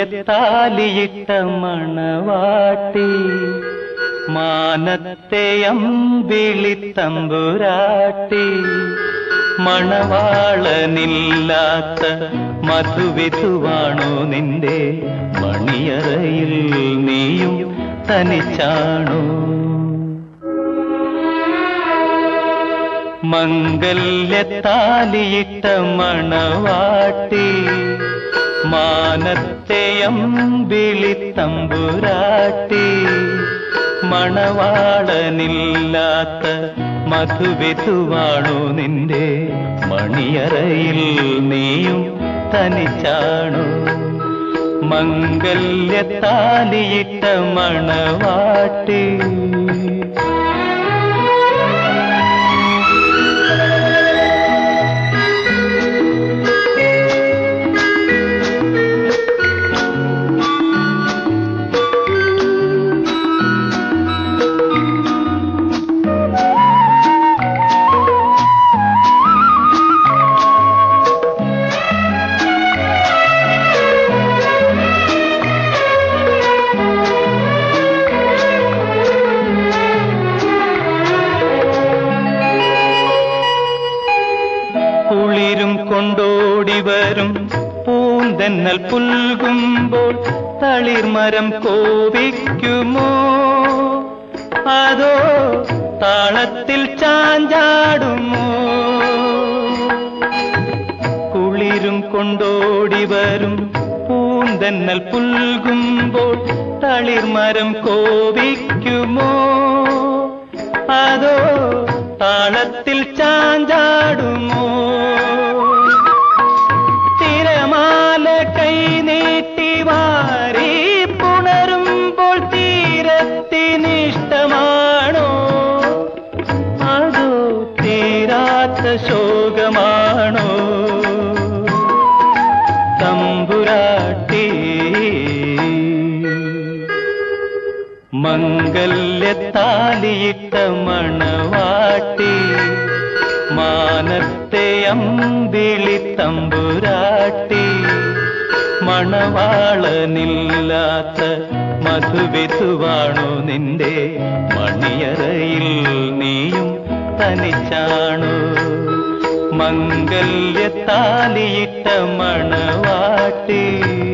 മംഗല്യത്താലിയിട്ട മണവാട്ടി മാനത്തെ അമ്പിളിത്തമ്പുരാട്ടി മണവാളനില്ലാത്ത മധുവിധുവാണോ നിന്റെ മണിയറയിൽ നീയും തനിച്ചാണോ മംഗല്യത്താലിയിട്ട മണവാട്ടി മാനത്തെ അമ്പിളിത്തമ്പുരാട്ടി മണവാളനില്ലാത്ത മധുവിധുവാണോ നിന്റെ മണിയറയിൽ നീയും തനിച്ചാണോ മംഗല്യത്താലിയിട്ട മണവാട്ടി കുളിരും കൊണ്ടോടി വരും പൂന്തന്നൽ പുൽകുമ്പോൾ തളിർമരം കോപിക്കുമോ അതോ താളത്തിൽ ചാഞ്ചാടുമോ കുളിരും കൊണ്ടോടി വരും പൂന്തന്നൽ പുൽകുമ്പോൾ തളിർമരം കോപിക്കുമോ അതോ താളത്തിൽ ചാഞ്ചാടുമോ തിരമാല കൈ നീട്ടി വാരി പുണരുമ്പോൾ തീരത്തിനിഷ്ടമാണോ അതോ തീരാത്ത ശോകമാണോ തമ്പുരാട്ടി മംഗല്യത്താലിയിട്ട മണവാട്ടി മാനത്തെ അമ്പിളി തമ്പുരാട്ടി മണവാളനില്ലാത്ത മധുവിധുവാണോ നിന്റെ മണിയറയിൽ നീയും തനിച്ചാണോ മംഗല്യത്താലിയിട്ട മണവാട്ടി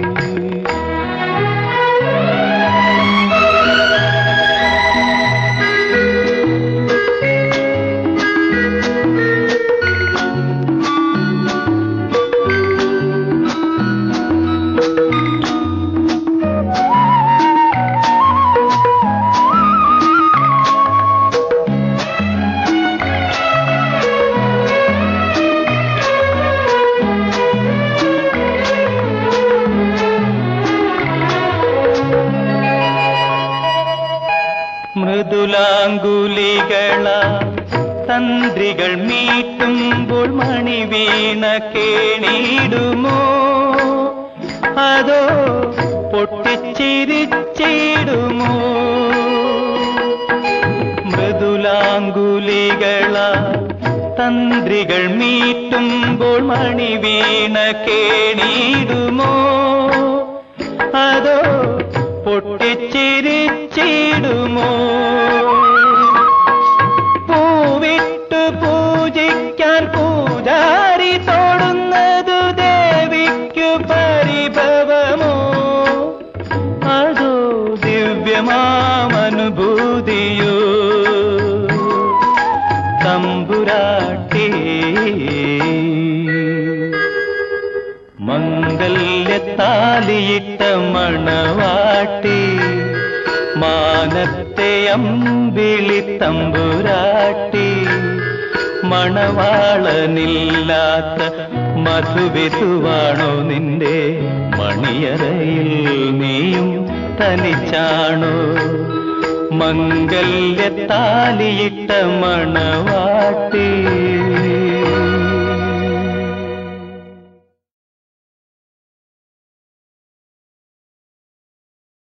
മൃദുലാങ്കുലികള തന്ത്രികൾ മീട്ടുമ്പോൾ മണി വീണ കേണിടുമോ അതോ പൊട്ടിച്ചിരിച്ചിടുമോ മൃദുലാങ്കുലികള തന്ത്രികൾ മീട്ടുമ്പോൾ മണി വീണ കേണിടുമോ അതോ പൊട്ടിച്ചിരിച്ചിടുമോ പൂവിട്ട് പൂജിക്കാൻ പൂജാരി തോടുന്നതു ദേവിക്കു പരിഭവമോ അതോ ദിവ്യമാമനുഭൂതിയോ തമ്പുരാട്ടി മംഗല്യത്താലിയിട്ട മണവാട്ടി മാനത്തെ അമ്പിളി തമ്പുരാട്ടി മണവാളനില്ലാത്ത മധുവിധുവാണോ നിന്റെ മണിയറയിൽ നീയും തനിച്ചാണോ മംഗല്യത്താലിയിട്ട മണവാട്ടി